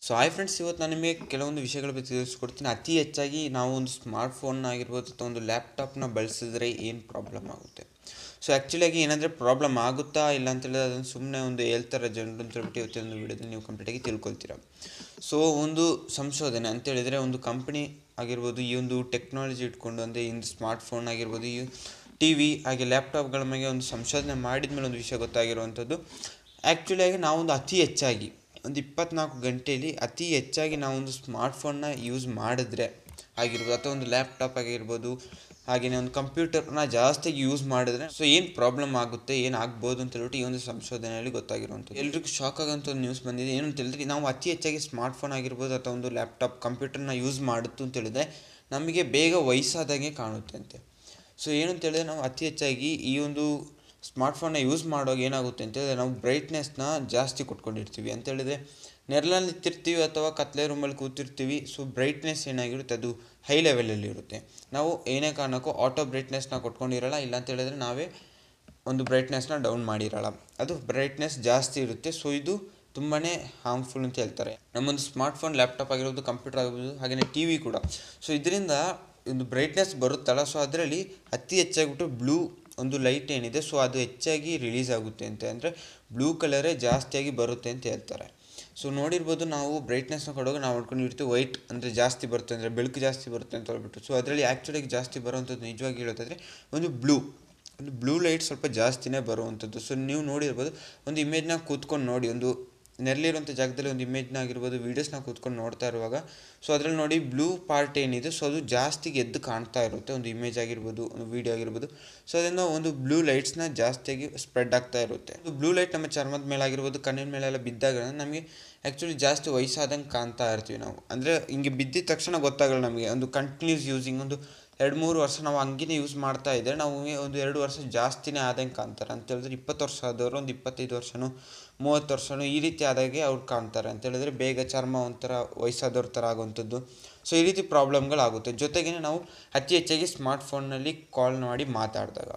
so hi friends ಇವತ್ತು ನಾನು ನಿಮಗೆ ಕೆಲವೊಂದು ವಿಷಯಗಳ ಬಗ್ಗೆ ತಿಳಿಸ್ಕೊಡ್ತೀನಿ ಅತಿ ಹೆಚ್ಚಾಗಿ ನಾವು ಒಂದು ಸ್ಮಾರ್ಟ್ ಫೋನ್ ಆಗಿರ್ಬೋದು ಅಥವಾ ಒಂದು ಲ್ಯಾಪ್ಟಾಪ್ನ ಬಳಸಿದ್ರೆ ಏನು ಪ್ರಾಬ್ಲಮ್ ಆಗುತ್ತೆ ಸೊ ಆ್ಯಕ್ಚುಲಿಯಾಗಿ ಏನಂದರೆ ಪ್ರಾಬ್ಲಮ್ ಆಗುತ್ತಾ ಇಲ್ಲ ಅಂತ ಹೇಳಿದ್ರೆ ಅದನ್ನು ಸುಮ್ಮನೆ ಒಂದು ಹೇಳ್ತಾರೆ ಜನರು ಅಂತ ಹೇಳ್ಬಿಟ್ಟು ಇವತ್ತೊಂದು ವಿಡಿಯೋದಲ್ಲಿ ನೀವು ಕಂಪ್ಲೀಟಾಗಿ ತಿಳ್ಕೊಳ್ತೀರಾ ಸೊ ಒಂದು ಸಂಶೋಧನೆ ಅಂತ ಹೇಳಿದರೆ ಒಂದು ಕಂಪ್ನಿ ಆಗಿರ್ಬೋದು ಈ ಒಂದು ಟೆಕ್ನಾಲಜಿ ಇಟ್ಕೊಂಡು ಅಂದರೆ ಇಂದು ಸ್ಮಾರ್ಟ್ ಫೋನ್ ಆಗಿರ್ಬೋದು ಈ ಟಿ ವಿ ಹಾಗೆ ಲ್ಯಾಪ್ಟಾಪ್ಗಳ ಮೇಲೆ ಒಂದು ಸಂಶೋಧನೆ ಮಾಡಿದ ಮೇಲೆ ಒಂದು ವಿಷಯ ಗೊತ್ತಾಗಿರುವಂಥದ್ದು ಆ್ಯಕ್ಚುಲಿಯಾಗಿ ನಾವೊಂದು ಅತಿ ಹೆಚ್ಚಾಗಿ ಒಂದು ಇಪ್ಪತ್ನಾಲ್ಕು ಗಂಟೆಯಲ್ಲಿ ಅತಿ ಹೆಚ್ಚಾಗಿ ನಾವೊಂದು ಸ್ಮಾರ್ಟ್ಫೋನ್ನ ಯೂಸ್ ಮಾಡಿದ್ರೆ ಆಗಿರ್ಬೋದು ಅಥವಾ ಒಂದು ಲ್ಯಾಪ್ಟಾಪ್ ಆಗಿರ್ಬೋದು ಹಾಗೆಯೇ ಒಂದು ಕಂಪ್ಯೂಟರ್ನ ಜಾಸ್ತಿಯಾಗಿ ಯೂಸ್ ಮಾಡಿದ್ರೆ ಸೊ ಏನು ಪ್ರಾಬ್ಲಮ್ ಆಗುತ್ತೆ ಏನು ಆಗ್ಬೋದು ಅಂತ ಹೇಳ್ಬಿಟ್ಟು ಈ ಒಂದು ಸಂಶೋಧನೆಯಲ್ಲಿ ಗೊತ್ತಾಗಿರುವಂಥದ್ದು ಎಲ್ರಿಗೂ ಶಾಕ್ ಆಗೋಂಥ ಒಂದು ನ್ಯೂಸ್ ಬಂದಿದೆ ಏನು ಅಂತ ಹೇಳಿದ್ರೆ ನಾವು ಅತಿ ಹೆಚ್ಚಾಗಿ ಸ್ಮಾರ್ಟ್ಫೋನ್ ಆಗಿರ್ಬೋದು ಅಥವಾ ಒಂದು ಲ್ಯಾಪ್ಟಾಪ್ ಕಂಪ್ಯೂಟರ್ನ ಯೂಸ್ ಮಾಡುತ್ತು ಅಂತ ಹೇಳಿದ್ರೆ ನಮಗೆ ಬೇಗ ವಯಸ್ಸಾದಂಗೆ ಕಾಣುತ್ತೆ ಅಂತೆ ಸೊ ಏನು ಅಂತ ಹೇಳಿದ್ರೆ ನಾವು ಅತಿ ಹೆಚ್ಚಾಗಿ ಈ ಒಂದು ಸ್ಮಾರ್ಟ್ಫೋನ್ನ ಯೂಸ್ ಮಾಡುವಾಗ ಏನಾಗುತ್ತೆ ಅಂತ ಹೇಳಿದ್ರೆ ನಾವು ಬ್ರೈಟ್ನೆಸ್ನ ಜಾಸ್ತಿ ಕೊಟ್ಕೊಂಡಿರ್ತೀವಿ ಅಂತ ಹೇಳಿದ್ರೆ ನೆರಳಲ್ಲಿ ನಿಂತಿರ್ತೀವಿ ಅಥವಾ ಕತ್ಲೆ ರೂಮಲ್ಲಿ ಕೂತಿರ್ತೀವಿ ಸೊ ಬ್ರೈಟ್ನೆಸ್ ಏನಾಗಿರುತ್ತೆ ಅದು ಹೈ ಲೆವೆಲಲ್ಲಿ ಇರುತ್ತೆ ನಾವು ಏನೇ ಕಾರಣಕ್ಕೂ ಆಟೋ ಬ್ರೈಟ್ನೆಸ್ನ ಕೊಟ್ಕೊಂಡಿರಲ್ಲ ಇಲ್ಲ ಅಂತ ಹೇಳಿದ್ರೆ ನಾವೇ ಒಂದು ಬ್ರೈಟ್ನೆಸ್ನ ಡೌನ್ ಮಾಡಿರಲ್ಲ ಅದು ಬ್ರೈಟ್ನೆಸ್ ಜಾಸ್ತಿ ಇರುತ್ತೆ ಸೊ ಇದು ತುಂಬಾ ಹಾರ್ಮ್ಫುಲ್ ಅಂತ ಹೇಳ್ತಾರೆ ನಮ್ಮೊಂದು ಸ್ಮಾರ್ಟ್ಫೋನ್ ಲ್ಯಾಪ್ಟಾಪ್ ಆಗಿರ್ಬೋದು ಕಂಪ್ಯೂಟರ್ ಆಗಿರ್ಬೋದು ಹಾಗೆಯೇ ಟಿ ವಿ ಕೂಡ ಸೊ ಇದರಿಂದ ಒಂದು ಬ್ರೈಟ್ನೆಸ್ ಬರುತ್ತಲ್ಲ ಸೊ ಅದರಲ್ಲಿ ಅತಿ ಹೆಚ್ಚಾಗಿಬಿಟ್ಟು ಬ್ಲೂ ಒಂದು ಲೈಟ್ ಏನಿದೆ ಸೊ ಅದು ಹೆಚ್ಚಾಗಿ ರಿಲೀಸ್ ಆಗುತ್ತೆ ಅಂತ ಅಂದರೆ ಬ್ಲೂ ಕಲರೇ ಜಾಸ್ತಿಯಾಗಿ ಬರುತ್ತೆ ಅಂತ ಹೇಳ್ತಾರೆ ಸೊ ನೋಡಿರ್ಬೋದು ನಾವು ಬ್ರೈಟ್ನೆಸ್ನ ಕೊಡುವಾಗ ನಾವು ಮಾಡ್ಕೊಂಡಿರ್ತೀವಿ ವೈಟ್ ಅಂದರೆ ಜಾಸ್ತಿ ಬರುತ್ತೆ ಅಂದರೆ ಬೆಳಕು ಜಾಸ್ತಿ ಬರುತ್ತೆ ಅಂತ ಹೇಳ್ಬಿಟ್ಟು ಸೊ ಅದರಲ್ಲಿ ಆ್ಯಕ್ಚುಲಾಗಿ ಜಾಸ್ತಿ ಬರುವಂಥದ್ದು ನಿಜವಾಗಿ ಹೇಳೋದಾದರೆ ಒಂದು ಬ್ಲೂ ಒಂದು ಬ್ಲೂ ಲೈಟ್ ಸ್ವಲ್ಪ ಜಾಸ್ತಿನೇ ಬರುವಂಥದ್ದು ಸೊ ನೀವು ನೋಡಿರ್ಬೋದು ಒಂದು ಇಮೇಜ್ನ ಕೂತ್ಕೊಂಡು ನೋಡಿ ಒಂದು ನೆರಳಿರುವಂಥ ಜಾಗದಲ್ಲಿ ಒಂದು ಇಮೇಜ್ನ ಆಗಿರ್ಬೋದು ವೀಡಿಯೋಸ್ನ ಕೂತ್ಕೊಂಡು ನೋಡ್ತಾ ಇರುವಾಗ ಸೊ ಅದರಲ್ಲಿ ನೋಡಿ ಬ್ಲೂ ಪಾರ್ಟ್ ಏನಿದೆ ಸೊ ಅದು ಜಾಸ್ತಿ ಎದ್ದು ಕಾಣ್ತಾ ಇರುತ್ತೆ ಒಂದು ಇಮೇಜ್ ಆಗಿರ್ಬೋದು ಒಂದು ವೀಡಿಯೋ ಆಗಿರ್ಬೋದು ಸೊ ಅದರಿಂದ ಒಂದು ಬ್ಲೂ ಲೈಟ್ಸ್ನ ಜಾಸ್ತಿಯಾಗಿ ಸ್ಪ್ರೆಡ್ ಆಗ್ತಾ ಇರುತ್ತೆ ಒಂದು ಬ್ಲೂ ಲೈಟ್ ನಮ್ಮ ಚರ್ಮದ ಮೇಲೆ ಆಗಿರ್ಬೋದು ಕಣ್ಣಿನ ಮೇಲೆಲ್ಲ ಬಿದ್ದಾಗ ನಮಗೆ ಆ್ಯಕ್ಚುಲಿ ಜಾಸ್ತಿ ವಯಸ್ಸಾದಂಗೆ ಕಾಣ್ತಾ ಇರ್ತೀವಿ ನಾವು ಅಂದರೆ ಹಿಂಗೆ ಬಿದ್ದಿದ ತಕ್ಷಣ ಗೊತ್ತಾಗಲ್ಲ ನಮಗೆ ಒಂದು ಕಂಟಿನ್ಯೂಸ್ ಯೂಸಿಂಗ್ ಒಂದು ಎರಡು ಮೂರು ವರ್ಷ ನಾವು ಹಂಗೇ ಯೂಸ್ ಮಾಡ್ತಾ ಇದ್ದರೆ ನಾವು ಒಂದು ಎರಡು ವರ್ಷ ಜಾಸ್ತಿನೇ ಆದಂಗೆ ಕಾಣ್ತಾರೆ ಅಂತ ಹೇಳಿದ್ರೆ ಇಪ್ಪತ್ತು ವರ್ಷ ಆದವರು ಒಂದು ಇಪ್ಪತ್ತೈದು ವರ್ಷನೂ ಮೂವತ್ತು ವರ್ಷನೂ ಈ ರೀತಿ ಆದಾಗೆ ಅವ್ರು ಕಾಣ್ತಾರೆ ಅಂತ ಹೇಳಿದ್ರೆ ಬೇಗ ಚರ್ಮ ಒಂಥರ ವಯಸ್ಸಾದವ್ರ ಥರ ಆಗುವಂಥದ್ದು ಸೊ ಈ ರೀತಿ ಪ್ರಾಬ್ಲಮ್ಗಳಾಗುತ್ತೆ ಜೊತೆಗೇ ನಾವು ಅತಿ ಹೆಚ್ಚಾಗಿ ಸ್ಮಾರ್ಟ್ಫೋನ್ನಲ್ಲಿ ಕಾಲ್ ಮಾಡಿ ಮಾತಾಡಿದಾಗ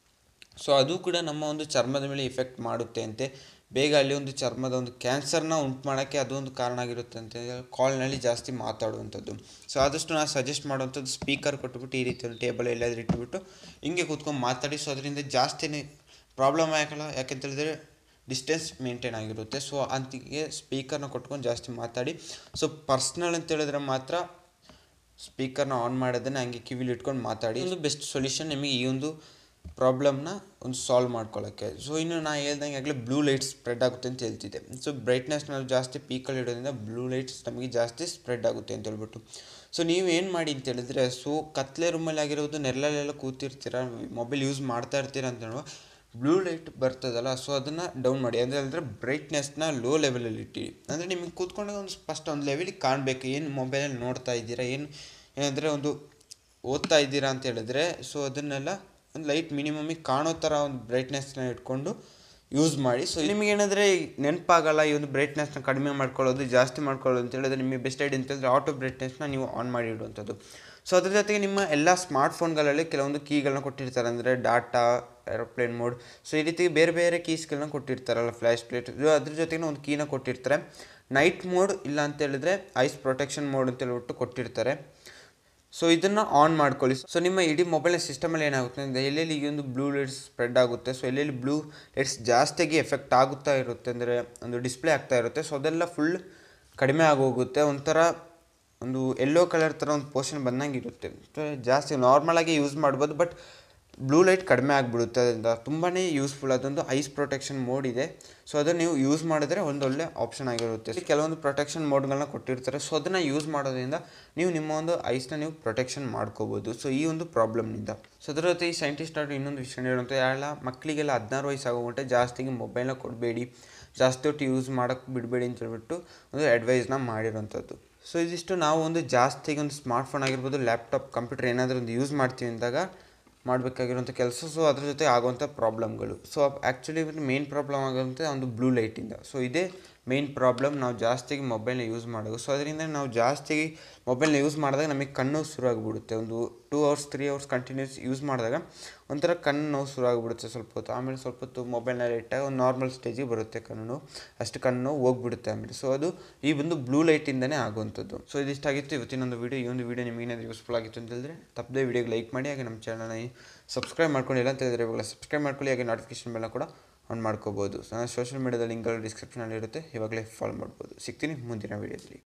ಸೊ ಅದು ಕೂಡ ನಮ್ಮ ಒಂದು ಚರ್ಮದ ಮೇಲೆ ಇಫೆಕ್ಟ್ ಮಾಡುತ್ತೆ ಅಂತೆ ಬೇಗ ಅಲ್ಲಿ ಒಂದು ಚರ್ಮದ ಒಂದು ಕ್ಯಾನ್ಸರ್ನ ಉಂಟು ಮಾಡೋಕ್ಕೆ ಅದೊಂದು ಕಾರಣ ಆಗಿರುತ್ತೆ ಅಂತ ಕಾಲ್ನಲ್ಲಿ ಜಾಸ್ತಿ ಮಾತಾಡುವಂಥದ್ದು ಸೊ ಆದಷ್ಟು ನಾನು ಸಜೆಸ್ಟ್ ಮಾಡುವಂಥದ್ದು ಸ್ಪೀಕರ್ ಕೊಟ್ಬಿಟ್ಟು ಈ ರೀತಿ ಒಂದು ಟೇಬಲ್ ಎಲ್ಲಾದರೂ ಇಟ್ಬಿಟ್ಟು ಹಿಂಗೆ ಕೂತ್ಕೊಂಡು ಮಾತಾಡಿ ಸೊ ಅದರಿಂದ ಜಾಸ್ತಿನೇ ಪ್ರಾಬ್ಲಮ್ ಆಗಲ್ಲ ಯಾಕೆಂತ ಹೇಳಿದ್ರೆ ಡಿಸ್ಟೆನ್ಸ್ ಮೇಂಟೈನ್ ಆಗಿರುತ್ತೆ ಸೊ ಅಂತಿಗೆ ಸ್ಪೀಕರ್ನ ಕೊಟ್ಕೊಂಡು ಜಾಸ್ತಿ ಮಾತಾಡಿ ಸೊ ಪರ್ಸ್ನಲ್ ಅಂತ ಹೇಳಿದ್ರೆ ಮಾತ್ರ ಸ್ಪೀಕರ್ನ ಆನ್ ಮಾಡೋದನ್ನ ಹಂಗೆ ಕಿವಿಲಿ ಇಟ್ಕೊಂಡು ಮಾತಾಡಿ ಒಂದು ಬೆಸ್ಟ್ ಸೊಲ್ಯೂಷನ್ ನಿಮಗೆ ಈ ಒಂದು ಪ್ರಾಬ್ಲಮ್ನ ಒಂದು ಸಾಲ್ವ್ ಮಾಡ್ಕೊಳ್ಳೋಕ್ಕೆ ಸೊ ಇನ್ನು ನಾ ಹೇಳ್ದಂಗೆ ಆಗಲೇ ಬ್ಲೂ ಲೈಟ್ಸ್ ಸ್ಪ್ರೆಡ್ ಆಗುತ್ತೆ ಅಂತ ಹೇಳ್ತಿದ್ದೆ ಸೊ ಬ್ರೈಟ್ನೆಸ್ನ ಜಾಸ್ತಿ ಪೀಕಲ್ಲಿ ಇಡೋದ್ರಿಂದ ಬ್ಲೂ ಲೈಟ್ಸ್ ನಮಗೆ ಜಾಸ್ತಿ ಸ್ಪ್ರೆಡ್ ಆಗುತ್ತೆ ಅಂತ ಹೇಳ್ಬಿಟ್ಟು ಸೊ ನೀವು ಏನು ಮಾಡಿ ಅಂತ ಹೇಳಿದ್ರೆ ಸೊ ಕತ್ಲೆ ರೂಮಲ್ಲಿ ಆಗಿರೋದು ನೆರಳಲ್ಲೆಲ್ಲ ಕೂತಿರ್ತೀರ ಮೊಬೈಲ್ ಯೂಸ್ ಮಾಡ್ತಾ ಇರ್ತೀರ ಅಂತ ಹೇಳುವ ಬ್ಲೂ ಲೈಟ್ ಬರ್ತದಲ್ಲ ಸೊ ಅದನ್ನು ಡೌನ್ ಮಾಡಿ ಅಂದರೆ ಹೇಳಿದ್ರೆ ಬ್ರೈಟ್ನೆಸ್ನ ಲೋ ಲೆವೆಲಲ್ಲಿ ಇಟ್ಟಿರಿ ಅಂದರೆ ನಿಮಗೆ ಕೂತ್ಕೊಂಡಾಗ ಒಂದು ಫಸ್ಟ್ ಒಂದು ಲೆವೆಲಿಗೆ ಕಾಣಬೇಕು ಏನು ಮೊಬೈಲಲ್ಲಿ ನೋಡ್ತಾ ಇದ್ದೀರಾ ಏನು ಏನಂದರೆ ಒಂದು ಓದ್ತಾ ಇದ್ದೀರಾ ಅಂತ ಹೇಳಿದ್ರೆ ಸೊ ಅದನ್ನೆಲ್ಲ ಒಂದು ಲೈಟ್ ಮಿನಿಮಮಿಗೆ ಕಾಣೋ ಥರ ಒಂದು ಬ್ರೈಟ್ನೆಸ್ನ ಇಟ್ಕೊಂಡು ಯೂಸ್ ಮಾಡಿ ಸೊ ನಿಮಗೆ ಏನಂದರೆ ನೆನಪಾಗಲ್ಲ ಈ ಒಂದು ಬ್ರೈಟ್ನೆಸ್ನ ಕಡಿಮೆ ಮಾಡ್ಕೊಳ್ಳೋದು ಜಾಸ್ತಿ ಮಾಡ್ಕೊಳ್ಳೋದು ಅಂತ ಹೇಳಿದ್ರೆ ನಿಮಗೆ ಬೆಸ್ಟ್ ಐಡಿ ಅಂತ ಹೇಳಿದ್ರೆ ಆಟೋ ಬ್ರೈಟ್ನೆಸ್ನ ನೀವು ಆನ್ ಮಾಡಿ ಇಡುವಂಥದ್ದು ಸೊ ಅದ್ರ ಜೊತೆಗೆ ನಿಮ್ಮ ಎಲ್ಲ ಸ್ಮಾರ್ಟ್ಫೋನ್ಗಳಲ್ಲಿ ಕೆಲವೊಂದು ಕೀಗಳನ್ನ ಕೊಟ್ಟಿರ್ತಾರೆ ಅಂದರೆ ಡಾಟಾ ಏರೋಪ್ಲೇನ್ ಮೋಡ್ ಸೊ ಈ ರೀತಿ ಬೇರೆ ಬೇರೆ ಕೀಸ್ಗಳನ್ನ ಕೊಟ್ಟಿರ್ತಾರಲ್ಲ ಫ್ಲ್ಯಾಶ್ ಪ್ಲೇಟ್ ಅದ್ರ ಜೊತೆಗೆ ಒಂದು ಕೀನ ಕೊಟ್ಟಿರ್ತಾರೆ ನೈಟ್ ಮೋಡ್ ಇಲ್ಲ ಅಂತ ಹೇಳಿದ್ರೆ ಐಸ್ ಪ್ರೊಟೆಕ್ಷನ್ ಮೋಡ್ ಅಂತ ಹೇಳ್ಬಿಟ್ಟು ಕೊಟ್ಟಿರ್ತಾರೆ ಸೊ ಇದನ್ನು ಆನ್ ಮಾಡ್ಕೊಳ್ಳಿ ಸೊ ನಿಮ್ಮ ಇಡೀ ಮೊಬೈಲ್ನ ಸಿಸ್ಟಮಲ್ಲಿ ಏನಾಗುತ್ತೆ ಅಂದರೆ ಎಲ್ಲೆಲ್ಲಿ ಈ ಒಂದು ಬ್ಲೂ ಲೈಟ್ಸ್ ಸ್ಪ್ರೆಡ್ ಆಗುತ್ತೆ ಸೊ ಎಲ್ಲೆಲ್ಲಿ ಬ್ಲೂ ಲೈಟ್ಸ್ ಜಾಸ್ತಿಯಾಗಿ ಎಫೆಕ್ಟ್ ಆಗುತ್ತಾ ಇರುತ್ತೆ ಅಂದರೆ ಒಂದು ಡಿಸ್ಪ್ಲೇ ಆಗ್ತಾ ಇರುತ್ತೆ ಸೊ ಅದೆಲ್ಲ ಫುಲ್ ಕಡಿಮೆ ಆಗೋಗುತ್ತೆ ಒಂಥರ ಒಂದು ಎಲ್ಲೋ ಕಲರ್ ಥರ ಒಂದು ಪೋರ್ಷನ್ ಬಂದಂಗೆ ಇರುತ್ತೆ ಜಾಸ್ತಿ ನಾರ್ಮಲಾಗಿ ಯೂಸ್ ಮಾಡ್ಬೋದು ಬಟ್ ಬ್ಲೂ ಲೈಟ್ ಕಡಿಮೆ ಆಗಿಬಿಡುತ್ತೆ ಅದರಿಂದ ತುಂಬಾ ಯೂಸ್ಫುಲ್ ಅದೊಂದು ಐಸ್ ಪ್ರೊಟೆಕ್ಷನ್ ಮೋಡ್ ಇದೆ ಸೊ ಅದನ್ನು ನೀವು ಯೂಸ್ ಮಾಡಿದ್ರೆ ಒಂದೊಳ್ಳೆ ಆಪ್ಷನ್ ಆಗಿರುತ್ತೆ ಕೆಲವೊಂದು ಪ್ರೊಟೆಕ್ಷನ್ ಮೋಡ್ಗಳನ್ನ ಕೊಟ್ಟಿರ್ತಾರೆ ಸೊ ಅದನ್ನು ಯೂಸ್ ಮಾಡೋದ್ರಿಂದ ನೀವು ನಿಮ್ಮ ಒಂದು ಐಸ್ನ ನೀವು ಪ್ರೊಟೆಕ್ಷನ್ ಮಾಡ್ಕೋಬೋದು ಸೊ ಈ ಒಂದು ಪ್ರಾಬ್ಲಮ್ನಿಂದ ಸೊ ಅದರ ಜೊತೆ ಈ ಸೈಂಟಿಸ್ಟ್ ಅವರು ಇನ್ನೊಂದು ವಿಷಯ ಹೇಳುವಂಥ ಎಲ್ಲ ಮಕ್ಕಳಿಗೆಲ್ಲ ಹದಿನಾರು ವಯಸ್ಸಾಗೋಗಂಟೆ ಜಾಸ್ತಿಗೆ ಮೊಬೈಲ್ನ ಕೊಡಬೇಡಿ ಜಾಸ್ತಿ ಹೊತ್ತು ಯೂಸ್ ಮಾಡೋಕ್ಕೆ ಬಿಡಬೇಡಿ ಅಂತ ಹೇಳ್ಬಿಟ್ಟು ಒಂದು ಅಡ್ವೈಸ್ನ ಮಾಡಿರೋಂಥದ್ದು ಸೊ ಇದಿಷ್ಟು ನಾವು ಒಂದು ಜಾಸ್ತಿಗೆ ಒಂದು ಸ್ಮಾರ್ಟ್ಫೋನ್ ಆಗಿರ್ಬೋದು ಲ್ಯಾಪ್ಟಾಪ್ ಕಂಪ್ಯೂಟರ್ ಏನಾದರೂ ಒಂದು ಯೂಸ್ ಮಾಡ್ತೀವಿ ಅಂದಾಗ ಮಾಡಬೇಕಾಗಿರುವಂಥ ಕೆಲಸ ಸೊ ಅದ್ರ ಜೊತೆ ಆಗುವಂಥ ಪ್ರಾಬ್ಲಮ್ಗಳು ಸೊ ಆ್ಯಕ್ಚುಲಿ ಮೇನ್ ಪ್ರಾಬ್ಲಮ್ ಆಗುವಂಥ ಒಂದು ಬ್ಲೂ ಲೈಟಿಂದ ಸೊ ಇದೇ ಮೇಯ್ನ್ ಪ್ರಾಬ್ಲಮ್ ನಾವು ಜಾಸ್ತಿಯಾಗಿ ಮೊಬೈಲ್ನ ಯೂಸ್ ಮಾಡೋದು ಸೊ ಅದರಿಂದ ನಾವು ಜಾಸ್ತಿ ಮೊಬೈಲ್ನ ಯೂಸ್ ಮಾಡಿದಾಗ ನಮಗೆ ಕಣ್ಣು ಶುರು ಆಗಿಬಿಡುತ್ತೆ ಒಂದು two hours three hours continuous use ಮಾಡಿದಾಗ ಒಂಥರ ಕಣ್ಣು ನೋವು ಶುರು ಆಗಿಬಿಡುತ್ತೆ ಸ್ವಲ್ಪ ಹೊತ್ತು ಆಮೇಲೆ ಸ್ವಲ್ಪ ಹೊತ್ತು ಮೊಬೈಲ್ನಲ್ಲಿ ಇಟ್ಟಾಗ ಒಂದು ನಾರ್ಮಲ್ ಸ್ಟೇಜಿಗೆ ಬರುತ್ತೆ ಕಣ್ಣು ನೋವು ಅಷ್ಟು ಕಣ್ಣು ನೋವು ಹೋಗ್ಬಿಡುತ್ತೆ ಆಮೇಲೆ ಸೊ ಅದು ಈ ಒಂದು ಬ್ಲೂ ಲೈಟಿಂದನೇ ಆಗುವಂಥದ್ದು ಸೊ ಇದಿಷ್ಟಾಗಿತ್ತು ಇವತ್ತಿನೊಂದು ವೀಡಿಯೋ ಈ ಒಂದು ವೀಡಿಯೋ ನಿಮಗೆ ಏನಾದರೂ ಯೂಸ್ಫುಲ್ ಆಗಿತ್ತು ಅಂತ ಹೇಳಿದ್ರೆ ತಪ್ಪದೇ ವೀಡಿಯೋಗೆ ಲೈಕ್ ಮಾಡಿ ಹಾಗೆ ನಮ್ಮ ಚಾನಲ್ನ ಸಬ್ಸ್ಕ್ರೈಬ್ ಮಾಡ್ಕೊಂಡು ಇಲ್ಲ ಅಂತ ಹೇಳಿದ್ರೆ ಇವಾಗ ಸಬ್ಸ್ಕ್ರೈಬ್ ಮಾಡ್ಕೊಳ್ಳಿ ಹಾಗೆ ನೋಟಿಫಿಕೇಶನ್ ಬೆಲ್ಲ ಕೂಡ ಆನ್ ಮಾಡ್ಕೋಬೋದು ಸೊ ನನ್ನ ಸೋಷಿಯಲ್ ಮೀಡಿಯಾದ ಲಿಂಕ್ಗಳು ಡಿಸ್ಕ್ರಿಪ್ಷನಲ್ಲಿ ಇರುತ್ತೆ ಇವಾಗಲೇ ಫಾಲೋ ಮಾಡ್ಬೋದು ಸಿಗ್ತೀನಿ ಮುಂದಿನ ವೀಡಿಯೋದಲ್ಲಿ